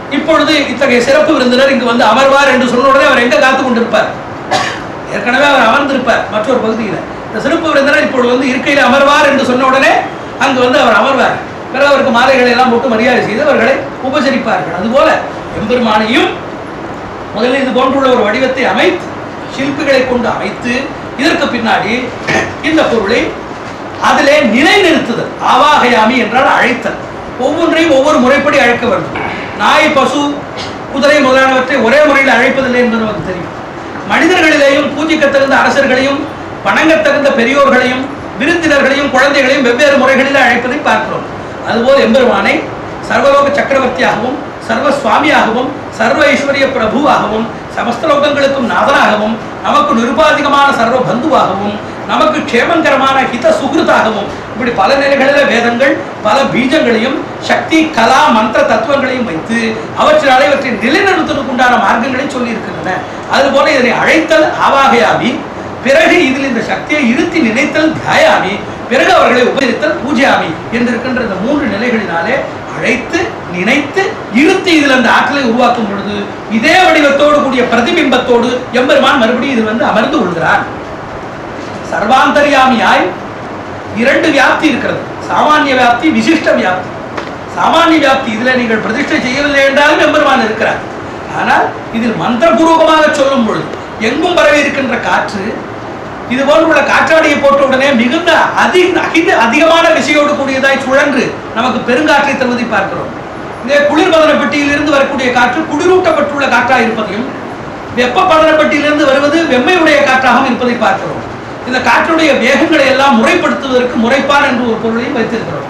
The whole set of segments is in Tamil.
இப்பொழுது இத்தகைய சிறப்பு விருந்தினர் இங்கு வந்து அமர்வார் என்று சொன்ன உடனே அவர் எங்க காத்து கொண்டிருப்பார் ஏற்கனவே அவர் அமர்ந்திருப்பார் மற்றொரு பகுதியில் இந்த சிறப்பு விருந்தினர் இப்பொழுது வந்து இருக்கையில் அமர்வார் என்று சொன்ன உடனே அங்கு வந்து அவர் அமர்வார் பிறகு அவருக்கு மாலைகளை எல்லாம் போட்டு மரியாதை செய்து அவர்களை உபசரிப்பார்கள் அதுபோல எம்பெருமானையும் முதலில் இது போன்றுள்ள ஒரு வடிவத்தை அமைத்து சிற்பிகளை கொண்டு அமைத்து இதற்கு பின்னாடி இந்த பொருளை அதிலே நிலைநிறுத்துதல் ஆவாகயாமி என்றால் அழைத்தல் ஒவ்வொன்றையும் ஒவ்வொரு முறைப்படி அழைக்க வேண்டும் நாய் பசு குதிரை முதலானவற்றை ஒரே முறையில் அழைப்பதில்லை என்பது நமக்கு தெரியும் மனிதர்களிலேயும் பூஜிக்கத் தகுந்த அரசர்களையும் வணங்கத் தகுந்த பெரியோர்களையும் விருந்தினர்களையும் குழந்தைகளையும் வெவ்வேறு முறைகளில் அழைப்பதை பார்க்கிறோம் அதுபோல் எம்பெருமானை சர்வலோக சக்கரவர்த்தியாகவும் சர்வ சுவாமியாகவும் சர்வ ஐஸ்வர்ய பிரபுவாகவும் சமஸ்த லோகங்களுக்கும் நாதனாகவும் நமக்கு நிருபாதிகமான சர்வ பந்துவாகவும் நமக்கு க்ஷேமங்கரமான ஹித சுகிருதாகவும் இப்படி பல நிலைகளில் வேதங்கள் பல பீஜங்களையும் சக்தி கலா மந்திர தத்துவங்களையும் வைத்து அவற்றினாலே இவற்றை நிலைநிறுத்துவதற்கு உண்டான மார்க்கங்களை சொல்லி இருக்கின்றன அதுபோல இதனை அழைத்தல் ஆவாகையாமி பிறகு இதில் இந்த சக்தியை இருத்தி நினைத்தல் தியாயாமி பிறகு அவர்களை உபரித்தல் பூஜையாமி என்றிருக்கின்ற இந்த மூன்று நிலைகளினாலே அழைத்து நினைத்து இருத்தி இதில் அந்த ஆற்றலை உருவாக்கும் பொழுது இதே வடிவத்தோடு கூடிய பிரதிபிம்பத்தோடு எம்பெருமான் மறுபடியும் இதில் வந்து அமர்ந்து கொள்கிறான் சர்வாந்தர்யாமியாய் இரண்டு வியாப்தி இருக்கிறது சாமானிய வியாப்தி விசிஷ்ட வியாப்தி சாமானிய வியாப்தி இதில் நீங்கள் பிரதிஷ்டை செய்யவில்லை என்றாலும் எம்பெருமான் இருக்கிறார் ஆனால் இதில் மந்திரபூர்வமாக சொல்லும் பொழுது எங்கும் பரவி இருக்கின்ற காற்று இது போன்றுள்ள காற்றாடியை போட்ட உடனே மிகுந்த அதிக அகித அதிகமான விசையோடு கூடியதாய் சுழன்று நமக்கு பெருங்காற்றை தருவதை பார்க்கிறோம் இதே குளிர்பதன பெட்டியிலிருந்து வரக்கூடிய காற்று குளிரூட்டப்பட்டுள்ள காற்றாக இருப்பதையும் வெப்பப்பதன பெட்டியிலிருந்து வருவது வெம்மையுடைய காற்றாகவும் இருப்பதை பார்க்கிறோம் இந்த காற்றுடைய வேகங்களை எல்லாம் முறைப்படுத்துவதற்கு முறைப்பான் என்று ஒரு பொருளையும் வைத்திருக்கிறோம்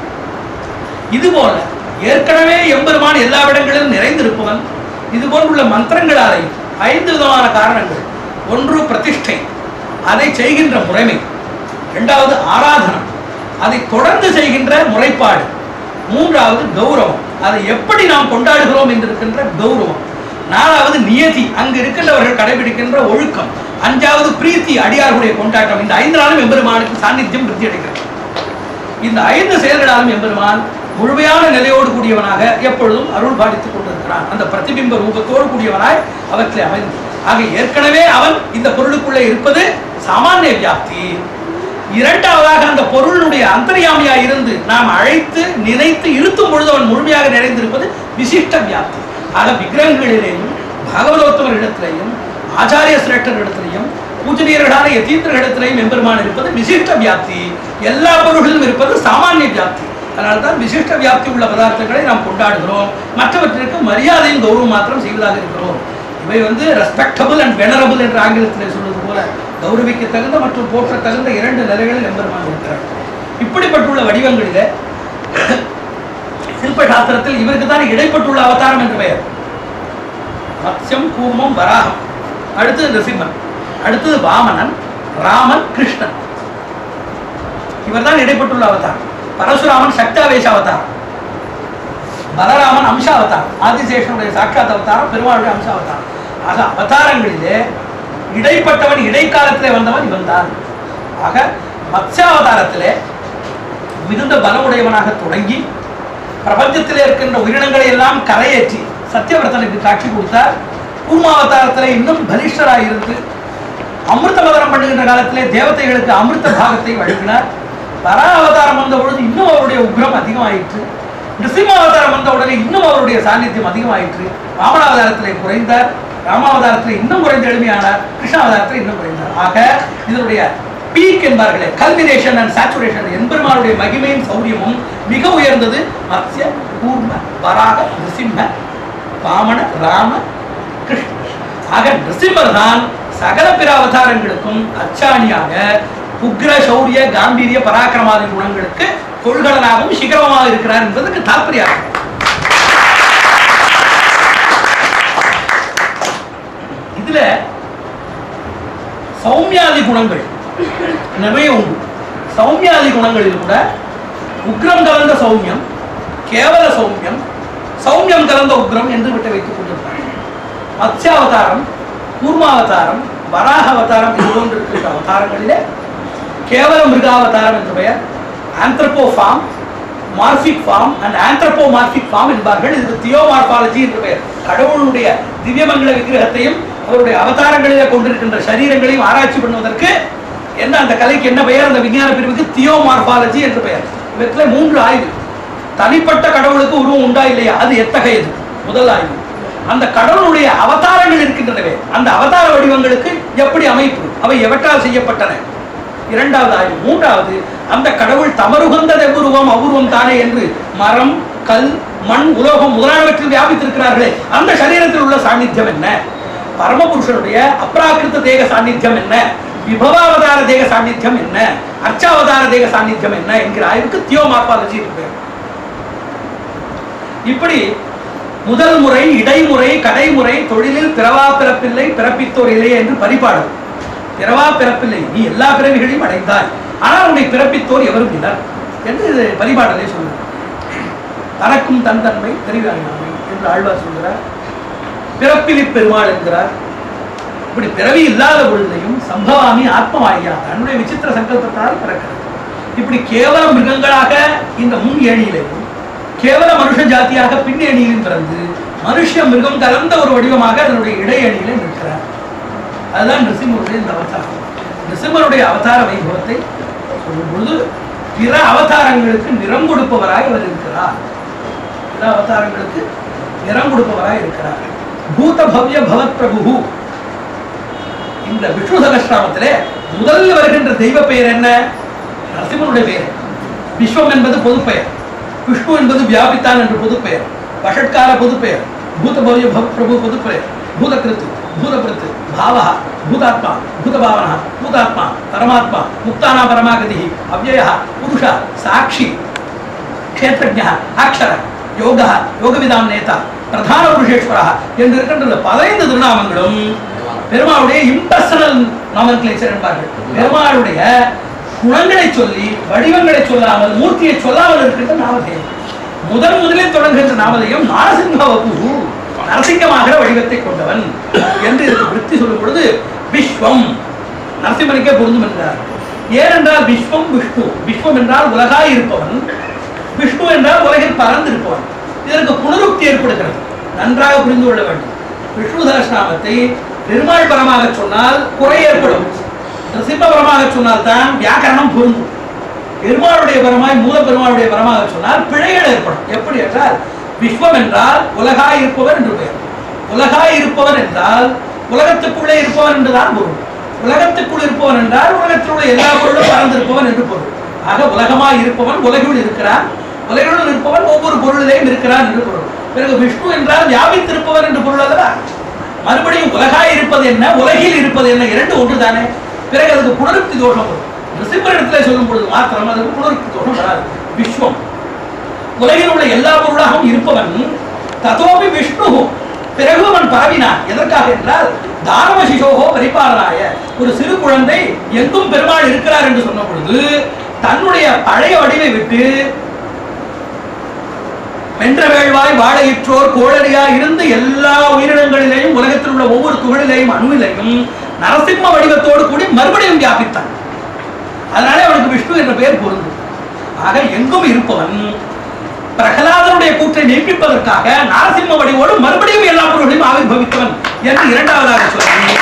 இதுபோல ஏற்கனவே எம்பெருமான் எல்லா இடங்களிலும் நிறைந்திருப்பவன் இது போன்றுள்ள மந்திரங்களாலேயும் ஐந்து விதமான காரணங்கள் ஒன்று பிரதிஷ்டை அதை செய்கின்ற முறைமை இரண்டாவது ஆராதனம் அதை தொடர்ந்து செய்கின்ற முறைப்பாடு மூன்றாவது கௌரவம் அதை எப்படி நாம் கொண்டாடுகிறோம் என்றிருக்கின்ற கௌரவம் நாலாவது நியதி அங்கு இருக்கின்றவர்கள் கடைபிடிக்கின்ற ஒழுக்கம் அஞ்சாவது பிரீத்தி அடியார்களுடைய கொண்டாட்டம் இந்த ஐந்து நாளும் எம்பெருமானுக்கு சாநித்தியம் விருத்தி அடைகிறது இந்த ஐந்து செயல்களாலும் எம்பெருமான் முழுமையான நிலையோடு கூடியவனாக எப்பொழுதும் அருள் பாடித்துக் கொண்டிருக்கிறான் அந்த பிரதிபிம்ப ரூபத்தோடு கூடியவனாய் அவற்றில் அமைந்து ஆக ஏற்கனவே அவன் இந்த பொருளுக்குள்ளே இருப்பது சாமானிய வியாப்தி இரண்டாவதாக அந்த பொருளுடைய அந்தர்யாமியாக இருந்து நாம் அழைத்து நினைத்து இருத்தும் பொழுது அவன் முழுமையாக நிறைந்திருப்பது விசிஷ்ட வியாப்தி ஆக விக்கிரகங்களிலேயும் பாகவதோத்தமர்களிடத்திலேயும் ஆச்சாரிய சிரேஷ்டர்களிடத்திலையும் பூஜனீயர்களான யதீந்திரர்களிடத்திலையும் எம்பெருமான் இருப்பது விசிஷ்ட வியாப்தி எல்லா பொருள்களிலும் இருப்பது சாமானிய வியாப்தி அதனால தான் விசிஷ்ட வியாப்தி உள்ள பதார்த்தங்களை நாம் கொண்டாடுகிறோம் மற்றவற்றிற்கு மரியாதையும் கௌரவம் மாத்திரம் செய்வதாக இருக்கிறோம் இவை வந்து ரெஸ்பெக்டபிள் அண்ட் வெனரபிள் என்று ஆங்கிலத்தில் சொல்வது போல கௌரவிக்க தகுந்த மற்றும் போற்ற தகுந்த இரண்டு நிலைகளில் எம்பெருமான் இருக்கிறார் இப்படிப்பட்டுள்ள வடிவங்களிலே சில்ப சாஸ்திரத்தில் இவருக்கு தான் இடைப்பட்டுள்ள அவதாரம் என்று பெயர் மத்ஸ்யம் கூர்மம் வராகம் அடுத்தது நரசிம்மன் அடுத்தது வாமனன் ராமன் கிருஷ்ணன் இவர்தான் இடைப்பட்டுள்ள அவதாரம் பரசுராமன் சக்தாவேஷ அவதாரம் பலராமன் அம்ச அவதாரம் ஆதிசேஷனுடைய சாட்சாத் அவதாரம் பெருமாளுடைய அம்ச அவதாரம் ஆக அவதாரங்களிலே இடைப்பட்டவன் இடைக்காலத்திலே வந்தவன் இவன்தான் ஆக மத்ஸ்யாவதாரத்திலே மிகுந்த பலமுடையவனாக தொடங்கி பிரபஞ்சத்திலே இருக்கின்ற உயிரினங்களை எல்லாம் கரையேற்றி சத்தியவர்த்தனுக்கு காட்சி கொடுத்தார் கூர்மாவதாரத்திலே இன்னும் பலிஷ்டராக இருந்து அமிர்த மதனம் பண்ணுகின்ற காலத்திலே தேவதைகளுக்கு அமிர்த பாகத்தை வழங்கினார் வரா அவதாரம் வந்த பொழுது இன்னும் அவருடைய உக்ரம் அதிகமாயிற்று நிருசிம்ம அவதாரம் வந்த உடனே இன்னும் அவருடைய சாநித்தியம் அதிகமாயிற்று ராமனாவதாரத்திலே குறைந்தார் ராமாவதாரத்தில் இன்னும் குறைந்த எளிமையானார் கிருஷ்ணாவதாரத்தில் இன்னும் குறைந்தார் ஆக இதனுடைய பீக் என்பார்களே கல்மினேஷன் அண்ட் சேச்சுரேஷன் எம்பெருமானுடைய மகிமையும் சௌரியமும் மிக உயர்ந்தது மத்ய கூர்ம வராக நிருசிம்ம வாமன ராம கிருஷ்ண ஆக நிருசிம்மர் தான் சகல பிற அவதாரங்களுக்கும் அச்சாணியாக உக்ர சௌரிய காம்பீரிய பராக்கிரமாதி குணங்களுக்கு கொள்கலனாகவும் சிகரமாக இருக்கிறார் என்பதற்கு தாற்பயம் இதுல சௌமியாதி குணங்கள் நிறைய உண்டு சௌமியாதி குணங்களில் கூட உக்ரம் கலந்த சௌமியம் கேவல சௌமியம் சௌமியம் கலந்த உக்ரம் என்று விட்டு வைத்துக் கொண்டிருக்கிறார் மத்ஸ்யாவதாரம் கூர்மாவதாரம் வராக அவதாரம் இது போன்று இருக்கின்ற அவதாரங்களிலே கேவல மிருகாவதாரம் என்று பெயர் anthropoform morphic form and anthropomorphic form என்பார்கள் இதுக்கு தியோமார்பாலஜி என்று பெயர் கடவுளுடைய திவ்யமங்கல விக்கிரகத்தையும் அவருடைய அவதாரங்களிலே கொண்டிருக்கின்ற சரீரங்களையும் ஆராய்ச்சி பண்ணுவதற்கு என்ன அந்த கலைக்கு என்ன பெயர் அந்த விஞ்ஞான பிரிவுக்கு தியோமார்பாலஜி என்று பெயர் இவற்றில் மூன்று ஆய்வு தனிப்பட்ட கடவுளுக்கு உருவம் உண்டா இல்லையா அது எத்தகையது முதல் ஆய்வு அந்த கடவுளுடைய அவதாரங்கள் இருக்கின்றனவே அந்த அவதார வடிவங்களுக்கு எப்படி அமைப்பு அவை எவற்றால் செய்யப்பட்டன இரண்டாவது ஆய்வு மூன்றாவது அந்த கடவுள் தமருகந்த எவ்வுருவம் அவுருவம் தானே என்று மரம் கல் மண் உலோகம் முதலானவற்றில் வியாபித்திருக்கிறார்களே அந்த சரீரத்தில் உள்ள சாநித்தியம் என்ன பரமபுருஷனுடைய அப்ராக்கிருத தேக சாநித்தியம் என்ன விபவாவதார தேக சாநித்தியம் என்ன அர்ச்சாவதார தேக சாநித்தியம் என்ன என்கிற ஆய்வுக்கு தியோமார்பாலஜி என்று பெயர் இப்படி முதல் முறை இடைமுறை கடைமுறை தொழிலில் பிறவா பிறப்பில்லை பிறப்பித்தோர் இல்லையே என்று பரிபாடும் பிறவா பிறப்பில்லை நீ எல்லா பிறவிகளையும் அடைந்தாய் ஆனால் உன்னை பிறப்பித்தோர் எவரும் இல்லர் என்று இது பரிபாடலே சொல்லுது தனக்கும் தன் தன்மை தெரிவாயினாமை என்று ஆழ்வார் சொல்கிறார் பிறப்பிலி பெருமாள் என்கிறார் இப்படி பிறவி இல்லாத பொழுதையும் சம்பவாமி ஆத்மவாயா தன்னுடைய விசித்திர சங்கல்பத்தால் பிறக்கிறது இப்படி கேவல மிருகங்களாக இந்த முன் ஏணியிலையும் கேவல மனுஷ ஜாதியாக பின் ஏணியிலும் பிறந்து மனுஷ மிருகம் கலந்த ஒரு வடிவமாக அதனுடைய இடை அணியில நிற்கிறார் அதுதான் நிருசிம்மருடைய இந்த அவதாரம் நிருசிம்மருடைய அவதார வைபவத்தை சொல்லும் பொழுது பிற அவதாரங்களுக்கு நிறம் கொடுப்பவராய் அவர் இருக்கிறார் பிற அவதாரங்களுக்கு நிறம் கொடுப்பவராய் இருக்கிறார் பூத பவ்ய பவத் பிரபு இந்த விஷ்ணு சகஸ்ராமத்திலே முதல்ல வருகின்ற தெய்வ பெயர் என்ன நரசிம்மனுடைய பெயர் விஸ்வம் என்பது பொதுப்பெயர் விஷ்ணு என்பது வியாபித்தான் என்று பொதுப்பெயர் வஷட்கார பொதுப்பெயர் பூத பவ்ய பவ பிரபு பொதுப்பெயர் பூதகிருத்து பூதபிருத்து பாவா பூதாத்மா பூதபாவனா பூதாத்மா பரமாத்மா முக்தானா பரமாகதி அவ்வய புருஷ சாட்சி க்ஷேத்திரஜா அக்ஷர யோக யோகவிதாம் நேதா பிரதான புருஷேஸ்வரா என்று இருக்கின்ற இந்த பதினைந்து திருநாமங்களும் பெருமாளுடைய இம்பர்சனல் நாமன்கிளேச்சர் என்பார்கள் பெருமாளுடைய குணங்களை சொல்லி வடிவங்களை சொல்லாமல் மூர்த்தியை சொல்லாமல் இருக்கின்ற நாமதேயம் முதன் முதலில் தொடங்குகின்ற நாமதேயம் நாரசிம்ம வபு நரசிங்கமாகிற வடிவத்தை கொண்டவன் என்று இதற்கு விருத்தி சொல்லும் பொழுது விஸ்வம் நரசிம்மனுக்கே பொருந்தும் என்கிறார் ஏனென்றால் விஸ்வம் விஷ்ணு விஸ்வம் என்றால் உலகாய் இருப்பவன் விஷ்ணு என்றால் உலகில் பறந்து இருப்பவன் இதற்கு புனருக்தி ஏற்படுகிறது நன்றாக புரிந்து கொள்ள வேண்டும் விஷ்ணு சகஸ்நாமத்தை பெருமாள் பரமாக சொன்னால் குறை ஏற்படும் நரசிம்ம பரமாக சொன்னால் தான் வியாக்கரணம் பொருந்தும் பெருமாளுடைய பரமாய் மூல பெருமாளுடைய பரமாக சொன்னால் பிழைகள் ஏற்படும் எப்படி என்றால் விஸ்வம் என்றால் உலகாய் இருப்பவர் என்று பெயர் உலகாய் இருப்பவர் என்றால் உலகத்துக்குள்ளே இருப்பவன் என்றுதான் பொருள் உலகத்துக்குள் இருப்பவன் என்றால் உலகத்தில் உள்ள எல்லா பொருளும் பறந்திருப்பவன் என்று பொருள் ஆக உலகமாய் இருப்பவன் உலகில் இருக்கிறான் உலகில் இருப்பவன் ஒவ்வொரு பொருளிலேயும் இருக்கிறான் என்று பொருள் பிறகு விஷ்ணு என்றால் வியாபித்திருப்பவர் என்று பொருள் அல்லவா மறுபடியும் உலகாய் இருப்பது என்ன உலகில் இருப்பது என்ன இரண்டு ஒன்று தானே பிறகு அதுக்கு புனருக்தி தோஷம் வரும் ரிசிம்மரிடத்துல சொல்லும் பொழுது மாத்திரம் அதுக்கு புனருக்தி தோஷம் வராது விஸ்வம் உலகில் உள்ள எல்லா பொருளாகவும் இருப்பவன் ததோபி விஷ்ணு பிறகு அவன் பரவினான் எதற்காக என்றால் தானவ சிசோகோ பரிபாலனாய ஒரு சிறு குழந்தை எங்கும் பெருமாள் இருக்கிறார் என்று சொன்ன பொழுது தன்னுடைய பழைய வடிவை விட்டு வென்ற வேள்வாய் வாழையிற்றோர் கோளடியா இருந்து எல்லா உயிரினங்களிலேயும் உலகத்தில் உள்ள ஒவ்வொரு துகளிலேயும் அணுவிலையும் நரசிம்ம வடிவத்தோடு கூடி மறுபடியும் வியாபித்தான் அதனாலே அவனுக்கு விஷ்ணு என்ற பெயர் பொருந்தும் ஆக எங்கும் இருப்பவன் பிரகலாதனுடைய கூற்றை மெய்ப்பிப்பதற்காக நாரசிம்ம வடிவோடு மறுபடியும் எல்லா பொருளையும் ஆவிர்வவித்தவன் என்று இரண்டாவதாக சொல்லி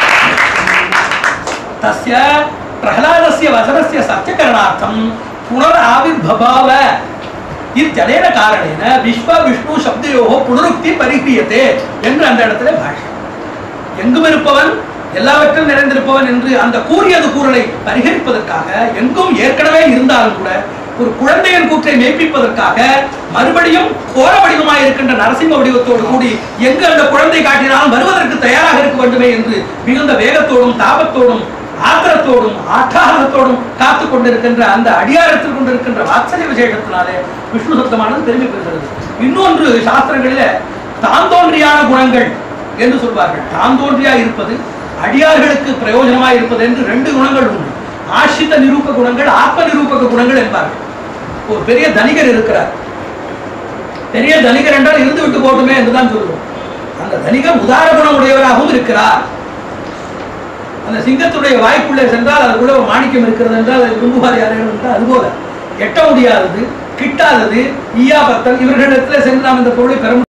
தஸ்ய பிரகலாதஸ்ய வசனஸ்ய சத்தியகரணார்த்தம் புனர் ஆவிர்பபாவ இத்தனேன காரணேன விஸ்வ விஷ்ணு சப்தயோகோ புனருக்தி பரிகிரியத்தே என்று அந்த இடத்துல பாஷ்யம் எங்கும் இருப்பவன் எல்லாவற்றிலும் நிறைந்திருப்பவன் என்று அந்த கூறியது கூறலை பரிகரிப்பதற்காக எங்கும் ஏற்கனவே இருந்தாலும் கூட ஒரு குழந்தையின் கூற்றை மெய்ப்பிப்பதற்காக மறுபடியும் கோர வடிவமாய் இருக்கின்ற நரசிம்ம வடிவத்தோடு கூடி எங்கு அந்த குழந்தை காட்டினாலும் வருவதற்கு தயாராக இருக்க வேண்டுமே என்று மிகுந்த வேகத்தோடும் தாபத்தோடும் ஆத்திரத்தோடும் ஆட்டாகத்தோடும் காத்து கொண்டிருக்கின்ற அந்த அடியாரத்தில் கொண்டிருக்கின்ற வாத்சல்ய விசேஷத்தினாலே விஷ்ணு சப்தமானது பெருமை பெறுகிறது இன்னொன்று சாஸ்திரங்களிலே தாந்தோன்றியான குணங்கள் என்று சொல்வார்கள் தாந்தோன்றியா இருப்பது அடியார்களுக்கு பிரயோஜனமாக இருப்பது என்று ரெண்டு குணங்கள் உண்டு ஆசிரித நிரூப குணங்கள் ஆத்ம நிரூபக குணங்கள் என்பார்கள் ஒரு பெரிய தனிகர் இருக்கிறார் பெரிய தனிகர் என்றால் இருந்து விட்டு போட்டுமே என்றுதான் சொல்லுவோம் அந்த தனிகர் உதார குணம் உடையவராகவும் இருக்கிறார் அந்த சிங்கத்துடைய வாய்க்குள்ளே சென்றால் அதுக்குள்ள ஒரு மாணிக்கம் இருக்கிறது என்றால் அது விரும்புவார் யாரும் என்றால் அதுபோல எட்ட முடியாதது கிட்டாதது ஈயாபத்தன் இவர்களிடத்தில் சென்று நாம் இந்த பொருளை பெற